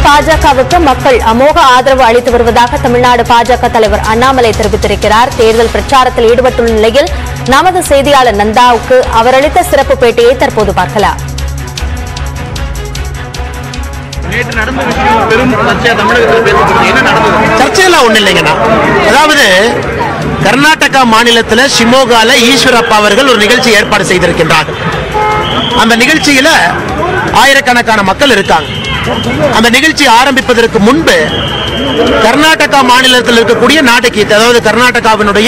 பாஜகவுக்கு மக்கள் அமோக ஆதரவு அளித்து வருவதாக தமிழ்நாடு பாஜக தலைவர் அண்ணாமலை தெரிவித்திருக்கிறார் தேர்தல் பிரச்சாரத்தில் ஈடுபட்டுள்ள நிலையில் நமது செய்தியாளர் நந்தாவுக்கு அவர் அளித்த சிறப்பு பேட்டியை தற்போது பார்க்கலாம் நேற்று நடந்த விஷயம் பெரும் சர்ச்சையா தமிழகத்தில் பேசப்படுது என்ன நடந்தது சர்ச்சையெல்லாம் ஒண்ணு இல்லைங்கண்ணா அதாவது கர்நாடகா மாநிலத்தில் ஷிமோகால ஈஸ்வரப்பா அவர்கள் ஒரு நிகழ்ச்சி ஏற்பாடு செய்திருக்கின்றார்கள் அந்த நிகழ்ச்சியில ஆயிரக்கணக்கான மக்கள் இருக்காங்க அந்த நிகழ்ச்சி ஆரம்பிப்பதற்கு முன்பு கர்நாடகா மாநிலத்தில் இருக்கக்கூடிய நாடகீத்தை அதாவது கர்நாடகாவினுடைய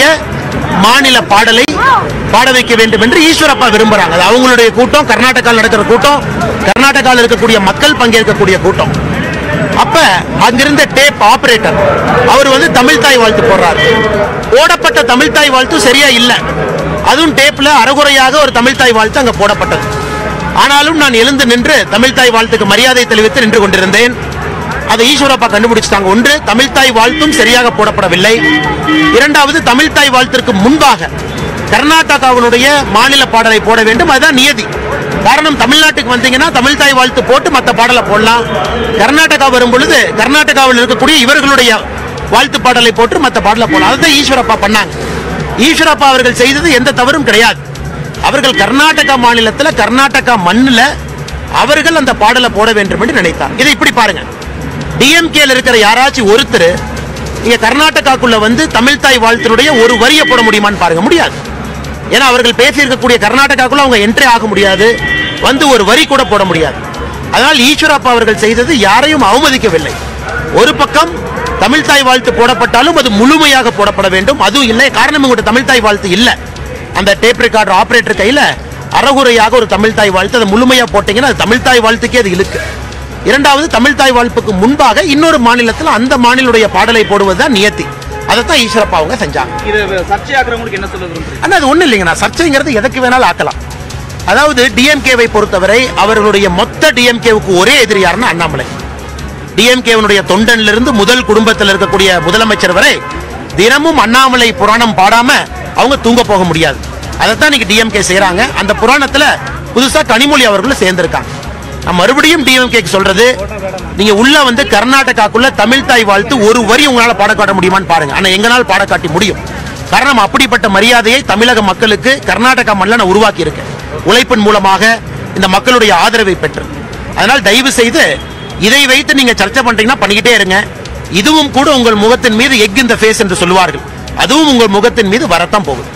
மாநில பாடலை பாட வைக்க வேண்டும் என்று ஈஸ்வரப்பா விரும்புறாங்க அது அவங்களுடைய கூட்டம் கர்நாடகாவில் நடக்கிற கூட்டம் கர்நாடகாவில் இருக்கக்கூடிய மக்கள் பங்கேற்கக்கூடிய கூட்டம் அப்ப அங்கிருந்த டேப் ஆபரேட்டர் அவர் வந்து தமிழ் தாய் வாழ்த்து போடுறாரு போடப்பட்ட தமிழ் தாய் வாழ்த்து சரியா இல்ல அதுவும் டேப்ல அறகுறையாக ஒரு தமிழ் தாய் வாழ்த்து அங்க போடப்பட்டது ஆனாலும் நான் எழுந்து நின்று தமிழ் தாய் வாழ்த்துக்கு மரியாதை தெரிவித்து நின்று கொண்டிருந்தேன் அதை ஈஸ்வரப்பா கண்டுபிடிச்சிட்டாங்க ஒன்று தமிழ் தாய் வாழ்த்தும் சரியாக போடப்படவில்லை இரண்டாவது தமிழ் தாய் வாழ்த்திற்கு முன்பாக கர்நாடகாவினுடைய மாநில பாடலை போட வேண்டும் அதுதான் நியதி காரணம் தமிழ்நாட்டுக்கு வந்தீங்கன்னா தமிழ் தாய் வாழ்த்து போட்டு மற்ற பாடலை போடலாம் கர்நாடகா வரும் பொழுது கர்நாடகாவில் இருக்கக்கூடிய இவர்களுடைய வாழ்த்து பாடலை போட்டு மற்ற பாடலை போடலாம் அதுதான் ஈஸ்வரப்பா பண்ணாங்க ஈஸ்வரப்பா அவர்கள் செய்தது எந்த தவறும் கிடையாது அவர்கள் கர்நாடகா மாநிலத்தில் கர்நாடகா மண்ணில் அவர்கள் அந்த பாடலை போட வேண்டும் என்று நினைத்தார் இதை இப்படி பாருங்க டிஎம்கேல இருக்கிற யாராச்சும் ஒருத்தர் இங்க கர்நாடகாக்குள்ள வந்து தமிழ் தாய் வாழ்த்தினுடைய ஒரு வரியை போட முடியுமான்னு பாருங்க முடியாது ஏன்னா அவர்கள் பேசியிருக்கக்கூடிய கர்நாடகாக்குள்ள அவங்க என்ட்ரி ஆக முடியாது வந்து ஒரு வரி கூட போட முடியாது அதனால் ஈஸ்வரப்பா அவர்கள் செய்தது யாரையும் அவமதிக்கவில்லை ஒரு பக்கம் தமிழ் தாய் வாழ்த்து போடப்பட்டாலும் அது முழுமையாக போடப்பட வேண்டும் அதுவும் இல்லை காரணம் உங்கள்கிட்ட தமிழ் தாய் வாழ்த்து இல்லை அந்த டேப் ரெக்கார்டர் ஆபரேட்டர் கையில அறகுறையாக ஒரு தமிழ் தாய் வாழ்த்து அதை முழுமையா போட்டீங்கன்னா அது தமிழ் தாய் வாழ்த்துக்கே அது இழுக்கு இரண்டாவது தமிழ் தாய் வாழ்ப்புக்கு முன்பாக இன்னொரு மாநிலத்தில் அந்த மாநிலுடைய பாடலை போடுவதுதான் நியத்தி அதைத்தான் ஈஸ்வரப்பா அவங்க செஞ்சாங்க இது சர்ச்சையாக்குறவங்களுக்கு என்ன சொல்ல விரும்புறீங்க ஆனா அது ஒண்ணு இல்லைங்கண்ணா சர்ச்சைங்கிறது எதுக்கு வேணாலும் ஆக்கலாம் அதாவது டிஎம்கேவை பொறுத்தவரை அவர்களுடைய மொத்த டிஎம்கேவுக்கு ஒரே எதிரி யாருன்னா அண்ணாமலை டிஎம்கேவனுடைய தொண்டன்ல இருந்து முதல் குடும்பத்தில் இருக்கக்கூடிய முதலமைச்சர் வரை தினமும் அண்ணாமலை புராணம் பாடாம அவங்க தூங்க போக முடியாது அதைத்தான் இன்னைக்கு டிஎம்கே செய்றாங்க அந்த புராணத்துல புதுசா கனிமொழி அவர்களும் சேர்ந்திருக்காங்க நான் மறுபடியும் டிஎம்கேக்கு சொல்றது நீங்க உள்ள வந்து கர்நாடகாக்குள்ள தமிழ் தாய் வாழ்த்து ஒரு வரி உங்களால பாட காட்ட முடியுமான்னு பாருங்க ஆனா எங்களால் பாட காட்டி முடியும் காரணம் அப்படிப்பட்ட மரியாதையை தமிழக மக்களுக்கு கர்நாடகா மண்ணில் நான் உருவாக்கி இருக்கேன் உழைப்பின் மூலமாக இந்த மக்களுடைய ஆதரவை பெற்று அதனால் தயவு செய்து இதை வைத்து நீங்க சர்ச்சை பண்றீங்கன்னா பண்ணிக்கிட்டே இருங்க இதுவும் கூட உங்கள் முகத்தின் மீது எக் இந்த ஃபேஸ் என்று சொல்லுவார்கள் அதுவும் உங்கள் முகத்தின் மீது வரத்தான் போகுது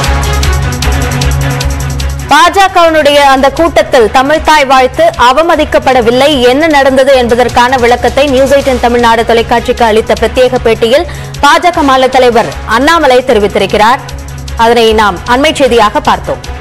பாஜகவினுடைய அந்த கூட்டத்தில் தமிழ்தாய் வாழ்த்து அவமதிக்கப்படவில்லை என்ன நடந்தது என்பதற்கான விளக்கத்தை நியூஸ் எயிட்டின் தமிழ்நாடு தொலைக்காட்சிக்கு அளித்த பிரத்யேக பேட்டியில் பாஜக மாநில தலைவர் அண்ணாமலை தெரிவித்திருக்கிறார் அதனை நாம் அண்மை செய்தியாக பார்த்தோம்